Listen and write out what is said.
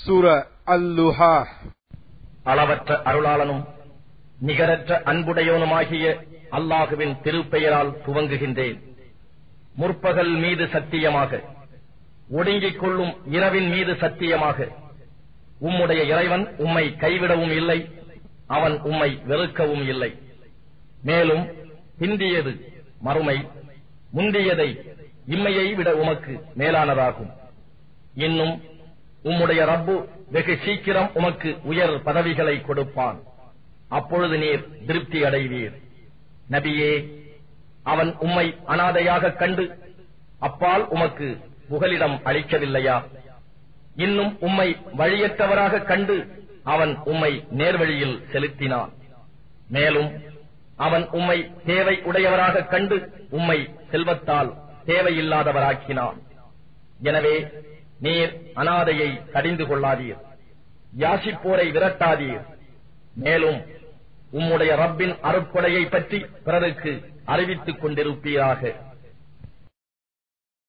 சூர அல்லுஹா அளவற்ற அருளாளனும் நிகரற்ற அன்புடையவனுமாகிய அல்லாஹுவின் திருப்பெயரால் துவங்குகின்றேன் முற்பகல் மீது சத்தியமாக ஒடுங்கிக் கொள்ளும் இரவின் மீது சத்தியமாக உம்முடைய இறைவன் உம்மை கைவிடவும் இல்லை அவன் உம்மை வெறுக்கவும் இல்லை மேலும் பிந்தியது மறுமை முந்தியதை இம்மையை விட உமக்கு மேலானதாகும் இன்னும் உம்முடைய ரப்பு வெகு சீக்கிரம் உமக்கு உயர் பதவிகளை கொடுப்பான் அப்பொழுது நீர் திருப்தி அடைவீர் நபியே அவன் உம்மை அனாதையாக கண்டு அப்பால் உமக்கு புகலிடம் அளிக்கவில்லையா இன்னும் உம்மை வழியற்றவராக கண்டு அவன் உம்மை நேர்வழியில் செலுத்தினான் மேலும் அவன் உம்மை தேவை உடையவராக கண்டு உம்மை செல்வத்தால் தேவையில்லாதவராக்கினான் எனவே நீர் அனாதையை கடிந்து கொள்ளாதீர் யாசிப்போரை விரட்டாதீர் மேலும் உம்முடைய ரப்பின் அருட்கொடையை பற்றி பிறருக்கு அறிவித்துக் கொண்டிருப்பீராக